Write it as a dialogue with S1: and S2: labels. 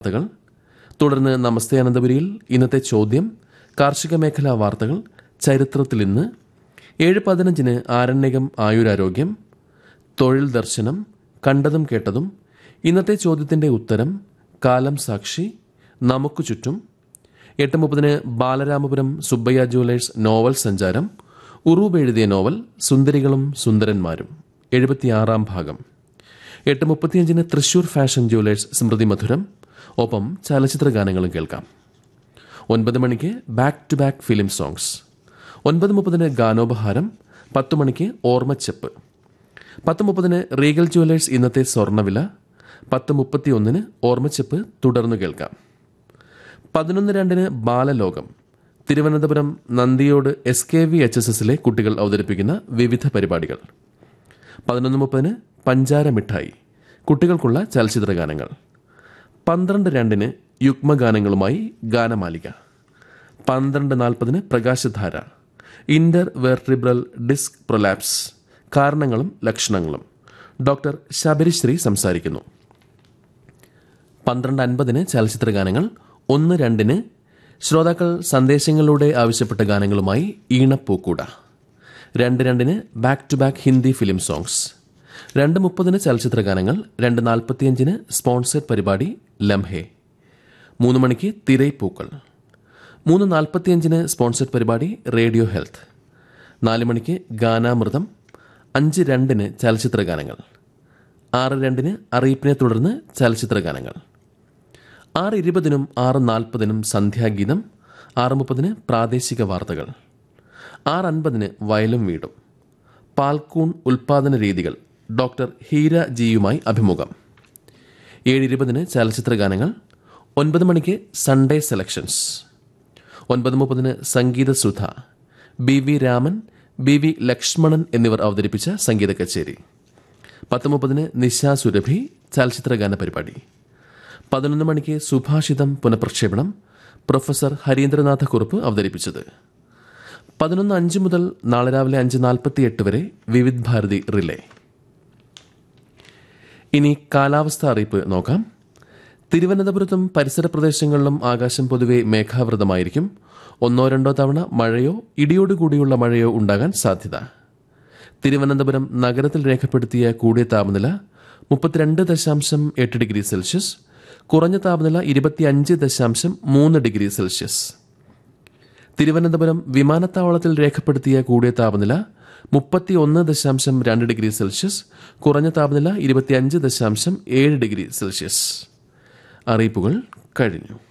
S1: വാർത്തകൾ തുടർന്ന് നമസ്തേ അനന്തപുരിയിൽ ഇന്നത്തെ ചോദ്യം കാർഷിക മേഖലാ വാർത്തകൾ ചരിത്രത്തിൽ ഇന്ന് ഏഴ് പതിനഞ്ചിന് ആരണ്യകം ആയുരാരോഗ്യം തൊഴിൽ ദർശനം കണ്ടതും കേട്ടതും ഇന്നത്തെ ചോദ്യത്തിന്റെ ഉത്തരം കാലം സാക്ഷി നമുക്ക് ചുറ്റും എട്ട് മുപ്പതിന് ബാലരാമപുരം സുബ്ബയ്യ ജുവലേഴ്സ് നോവൽ സഞ്ചാരം ഉറൂബ് എഴുതിയ നോവൽ സുന്ദരികളും സുന്ദരന്മാരും എഴുപത്തിയാറാം ഭാഗം എട്ട് മുപ്പത്തിയഞ്ചിന് തൃശൂർ ഫാഷൻ ജുവലേഴ്സ് സ്മൃതി മധുരം ഒപ്പം ചലച്ചിത്ര ഗാനങ്ങളും കേൾക്കാം ഒൻപത് മണിക്ക് back to back film songs ഒൻപത് മുപ്പതിന് ഗാനോപഹാരം പത്ത് മണിക്ക് ഓർമ്മച്ചെപ്പ് പത്ത് മുപ്പതിന് റീഗൽ ജുവലേഴ്സ് ഇന്നത്തെ സ്വർണ്ണവില പത്ത് മുപ്പത്തി ഒന്നിന് ഓർമ്മച്ചെപ്പ് തുടർന്നു കേൾക്കാം പതിനൊന്ന് രണ്ടിന് Balalokam Thiruvananthapuram Nandiyode S K V H S എസിലെ കുട്ടികൾ അവതരിപ്പിക്കുന്ന വിവിധ പരിപാടികൾ പതിനൊന്ന് മുപ്പതിന് പഞ്ചാര മിഠായി കുട്ടികൾക്കുള്ള ചലച്ചിത്ര ഗാനങ്ങൾ പന്ത്രണ്ട് രണ്ടിന് യുഗ്മഗാനങ്ങളുമായി ഗാനമാലിക പന്ത്രണ്ട് നാൽപ്പതിന് പ്രകാശധാര ഇന്റർ വെർട്ടിബ്രൽ ഡിസ്ക് പ്രൊലാപ്സ് കാരണങ്ങളും ലക്ഷണങ്ങളും ഡോക്ടർ ശബരിശ്രീ സംസാരിക്കുന്നു പന്ത്രണ്ട് അൻപതിന് ചലച്ചിത്ര ഗാനങ്ങൾ ഒന്ന് രണ്ടിന് ശ്രോതാക്കൾ സന്ദേശങ്ങളിലൂടെ ആവശ്യപ്പെട്ട ഗാനങ്ങളുമായി ഈണപ്പൂക്കൂട രണ്ട് രണ്ടിന് back to back Hindi film songs രണ്ട് മുപ്പതിന് ചലച്ചിത്ര ഗാനങ്ങൾ രണ്ട് നാൽപ്പത്തിയഞ്ചിന് സ്പോൺസേഡ് പരിപാടി ലംഹെ മൂന്ന് മണിക്ക് തിരൈപ്പൂക്കൾ മൂന്ന് നാൽപ്പത്തിയഞ്ചിന് സ്പോൺസേഡ് പരിപാടി റേഡിയോ ഹെൽത്ത് നാല് മണിക്ക് ഗാനാമൃതം അഞ്ച് രണ്ടിന് ചലച്ചിത്ര ഗാനങ്ങൾ ആറ് രണ്ടിന് അറിയിപ്പിനെ തുടർന്ന് ചലച്ചിത്ര ഗാനങ്ങൾ ആറ് ഇരുപതിനും ആറ് നാൽപ്പതിനും സന്ധ്യാഗീതം ആറ് മുപ്പതിന് പ്രാദേശിക വാർത്തകൾ ആറ് അൻപതിന് വയലും വീടും പാൽക്കൂൺ ഉൽപാദന രീതികൾ ഡോക്ടർ ഹീര ജിയുമായി അഭിമുഖം ഏഴ് ഇരുപതിന് ചലച്ചിത്ര ഗാനങ്ങൾ ഒൻപത് മണിക്ക് സൺഡേ സെലക്ഷൻസ് ഒൻപത് മുപ്പതിന് Sangeetha Sudha B V Raman B V Lakshmanan എന്നിവർ അവതരിപ്പിച്ച സംഗീത കച്ചേരി പത്ത് മുപ്പതിന് നിശാ സുരഭി ചലച്ചിത്ര ഗാന പരിപാടി പതിനൊന്ന് മണിക്ക് സുഭാഷിതം പുനഃപ്രക്ഷേപണം പ്രൊഫസർ ഹരീന്ദ്രനാഥ കുറുപ്പ് അവതരിപ്പിച്ചത് പതിനൊന്ന് അഞ്ച് മുതൽ നാളെ രാവിലെ അഞ്ച് നാൽപ്പത്തി എട്ട് വരെ വിവിധ് ഭാരതി റിലേ ഇനി കാലാവസ്ഥ അറിയിപ്പ് നോക്കാം തിരുവനന്തപുരത്തും പരിസര പ്രദേശങ്ങളിലും ആകാശം പൊതുവെ മേഘാവൃതമായിരിക്കും ഒന്നോ രണ്ടോ തവണ മഴയോ ഇടിയോടുകൂടിയുള്ള മഴയോ ഉണ്ടാകാൻ സാധ്യത തിരുവനന്തപുരം നഗരത്തിൽ രേഖപ്പെടുത്തിയ കൂടിയ താപനില മുപ്പത്തിരണ്ട് ദശാംശം എട്ട് ഡിഗ്രി സെൽഷ്യസ് കുറഞ്ഞ താപനില ഇരുപത്തിയഞ്ച് ദശാംശം മൂന്ന് ഡിഗ്രി സെൽഷ്യസ് തിരുവനന്തപുരം വിമാനത്താവളത്തിൽ രേഖപ്പെടുത്തിയ കൂടിയ താപനില മുപ്പത്തി ഒന്ന് ദശാംശം രണ്ട് ഡിഗ്രി സെൽഷ്യസ് കുറഞ്ഞ താപനില ഇരുപത്തിയഞ്ച് ദശാംശം ഏഴ് ഡിഗ്രി സെൽഷ്യസ് അറിയിപ്പുകൾ കഴിഞ്ഞു